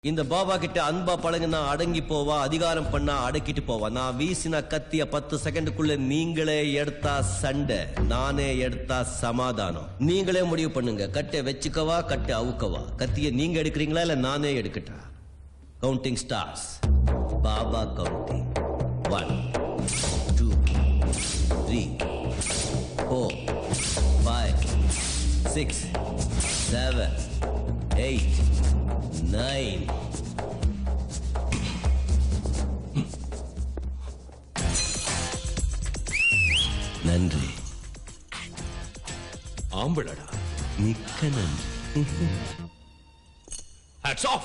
இந்த பாபா கிட்ட அன்பா பழகுனா அடங்கி போவா அதிகாரம் பண்ணா அடக்கிட்டு போவா நான் வீசின கத்திய பத்து செகண்டுக்குள்ள நீங்களே எடுத்தா சண்டை நானே எடுத்தா சமாதானம் நீங்களே முடிவு பண்ணுங்க கட்டை வச்சுக்கவா கட்டை அவுக்கவா கத்திய நீங்க எடுக்கிறீங்களா இல்ல நானே எடுக்கட்டா கவுண்டிங் ஸ்டார்ஸ் பாபா counting one two three four five six seven eight nine நன்றி ஆம்பளடா மிக்க நன்றி ஹேட்ஸ் ஆஃப்